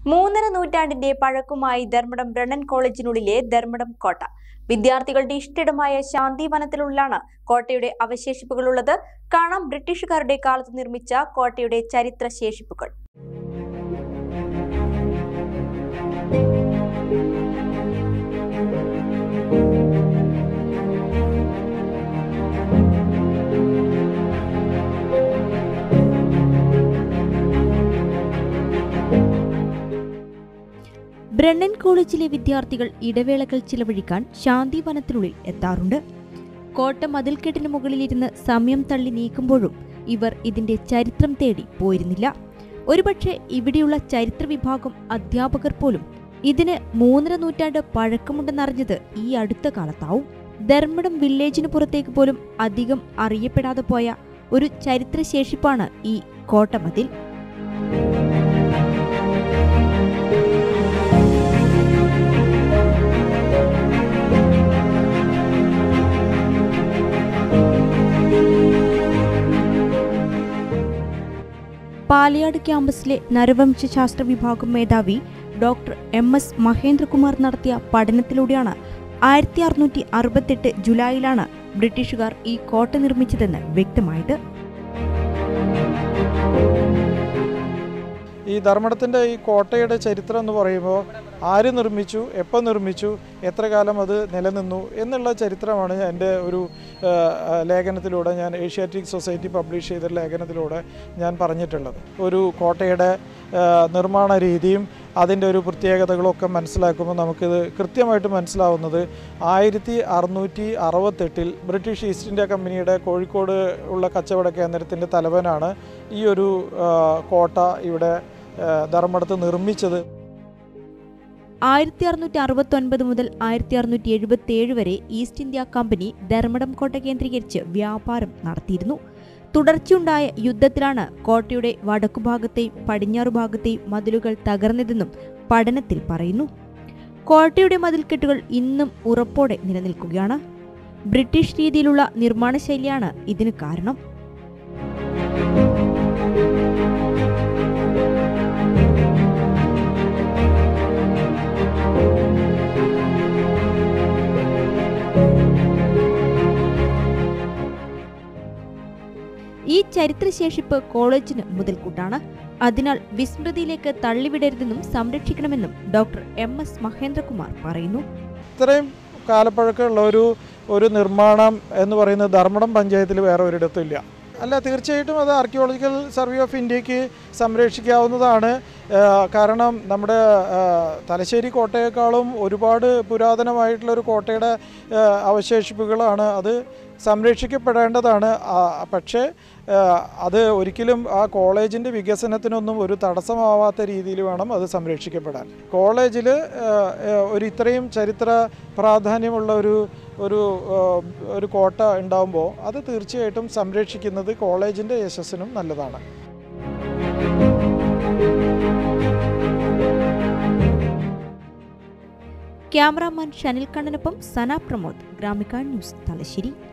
മൂന്നര നൂറ്റാണ്ടിന്റെ പഴക്കമായി ധർമ്മടം ബ്രണ്ണൻ കോളേജിനുള്ളിലെ ധർമ്മടം കോട്ട വിദ്യാർത്ഥികളുടെ ഇഷ്ടിടമായ ശാന്തിവനത്തിലുള്ളാണ് കോട്ടയുടെ അവശേഷിപ്പുകളുള്ളത് കാണാം ബ്രിട്ടീഷുകാരുടെ കാലത്ത് നിർമ്മിച്ച കോട്ടയുടെ ചരിത്ര ശേഷിപ്പുകൾ ബ്രണ്ണൻ കോളേജിലെ വിദ്യാർത്ഥികൾ ഇടവേളകൾ ചിലവഴിക്കാൻ ശാന്തിവനത്തിനുള്ളിൽ എത്താറുണ്ട് കോട്ട മതിൽക്കെട്ടിന് മുകളിലിരുന്ന് സമയം തള്ളി നീക്കുമ്പോഴും ഇവർ ഇതിന്റെ ചരിത്രം തേടി പോയിരുന്നില്ല ഒരുപക്ഷെ ഇവിടെയുള്ള ചരിത്ര വിഭാഗം അധ്യാപകർ പോലും ഇതിന് മൂന്നര നൂറ്റാണ്ട് പഴക്കമുണ്ടെന്നറിഞ്ഞത് ഈ അടുത്ത കാലത്താവും ധർമ്മടം വില്ലേജിന് പുറത്തേക്ക് പോലും അധികം അറിയപ്പെടാതെ പോയ ഒരു ചരിത്രശേഷിപ്പാണ് ഈ കോട്ടമതിൽ പാലയാട് ക്യാമ്പസിലെ നരവംശശാസ്ത്ര വിഭാഗം മേധാവി ഡോക്ടർ എം എസ് മഹേന്ദ്രകുമാർ നടത്തിയ പഠനത്തിലൂടെയാണ് ആയിരത്തി അറുന്നൂറ്റി അറുപത്തെട്ട് ജൂലൈയിലാണ് ബ്രിട്ടീഷുകാർ ഈ കോട്ട നിർമ്മിച്ചതെന്ന് വ്യക്തമായത് ഈ ധർമ്മടത്തിൻ്റെ ഈ കോട്ടയുടെ ചരിത്രം എന്ന് പറയുമ്പോൾ ആര് നിർമ്മിച്ചു എപ്പോൾ നിർമ്മിച്ചു എത്ര കാലം അത് നിലനിന്നു എന്നുള്ള ചരിത്രമാണ് എൻ്റെ ഒരു ആ, ആ, ലേഖനത്തിലൂടെ ഞാൻ ഏഷ്യാറ്റിക് സൊസൈറ്റി പബ്ലിഷ് ചെയ്ത ലേഖനത്തിലൂടെ ഞാൻ പറഞ്ഞിട്ടുള്ളത് ഒരു കോട്ടയുടെ ആ, നിർമ്മാണ രീതിയും അതിൻ്റെ ഒരു പ്രത്യേകതകളൊക്കെ മനസ്സിലാക്കുമ്പോൾ നമുക്കിത് കൃത്യമായിട്ട് മനസ്സിലാവുന്നത് ആയിരത്തി അറുന്നൂറ്റി അറുപത്തെട്ടിൽ ബ്രിട്ടീഷ് ഈസ്റ്റ് ഇന്ത്യ കമ്പനിയുടെ കോഴിക്കോട് ഉള്ള കച്ചവട കേന്ദ്രത്തിൻ്റെ തലവനാണ് ഈ ഒരു ആ, കോട്ട ഇവിടെ ആ, ധർമ്മടത്ത് നിർമ്മിച്ചത് ആയിരത്തി അറുന്നൂറ്റി അറുപത്തി ഒൻപത് മുതൽ ആയിരത്തി അറുന്നൂറ്റി എഴുപത്തി ഏഴ് വരെ ഈസ്റ്റ് ഇന്ത്യ കമ്പനി ധർമ്മടം കോട്ട കേന്ദ്രീകരിച്ച് വ്യാപാരം നടത്തിയിരുന്നു തുടർച്ചയുണ്ടായ യുദ്ധത്തിലാണ് കോട്ടയുടെ വടക്കുഭാഗത്തെയും പടിഞ്ഞാറു ഭാഗത്തെയും മതിലുകൾ തകർന്നതെന്നും പഠനത്തിൽ പറയുന്നു കോട്ടയുടെ മതിൽക്കെട്ടുകൾ ഇന്നും ഉറപ്പോടെ നിലനിൽക്കുകയാണ് ബ്രിട്ടീഷ് രീതിയിലുള്ള നിർമ്മാണ ശൈലിയാണ് ഇതിന് കാരണം ഈ ചരിത്രശേഷിപ്പ് കോളേജിന് മുതൽക്കൂട്ടാണ് അതിനാൽ വിസ്മൃതിയിലേക്ക് തള്ളിവിടരുതെന്നും സംരക്ഷിക്കണമെന്നും ഡോക്ടർ എം എസ് മഹേന്ദ്രകുമാർ പറയുന്നു ഇത്രയും കാലപ്പഴക്കമുള്ള ഒരു ഒരു നിർമ്മാണം എന്ന് പറയുന്നത് ധർമ്മടം പഞ്ചായത്തിൽ വേറെ ഒരിടത്തും ഇല്ല അല്ല തീർച്ചയായിട്ടും അത് ആർക്കിയോളജിക്കൽ സർവേ ഓഫ് ഇന്ത്യക്ക് സംരക്ഷിക്കാവുന്നതാണ് ആ, കാരണം നമ്മുടെ ആ, തലശ്ശേരി കോട്ടയേക്കാളും ഒരുപാട് പുരാതനമായിട്ടുള്ള ഒരു കോട്ടയുടെ ആ, അവശേഷിപ്പുകളാണ് അത് സംരക്ഷിക്കപ്പെടേണ്ടതാണ് ആ, പക്ഷേ ആ, അത് ഒരിക്കലും ആ കോളേജിൻ്റെ വികസനത്തിനൊന്നും ഒരു തടസ്സമാവാത്ത രീതിയിൽ വേണം അത് സംരക്ഷിക്കപ്പെടാൻ കോളേജിൽ ഒരു ഇത്രയും ചരിത്ര പ്രാധാന്യമുള്ള ഒരു ഒരു ആ, ഒരു കോട്ട ഉണ്ടാകുമ്പോൾ അത് തീർച്ചയായിട്ടും സംരക്ഷിക്കുന്നത് കോളേജിൻ്റെ യശസ്സിനും നല്ലതാണ് ക്യാമറാമാൻ ഷനിൽ കണ്ണനൊപ്പം സന പ്രമോദ് ഗ്രാമിക ന്യൂസ് തലശ്ശേരി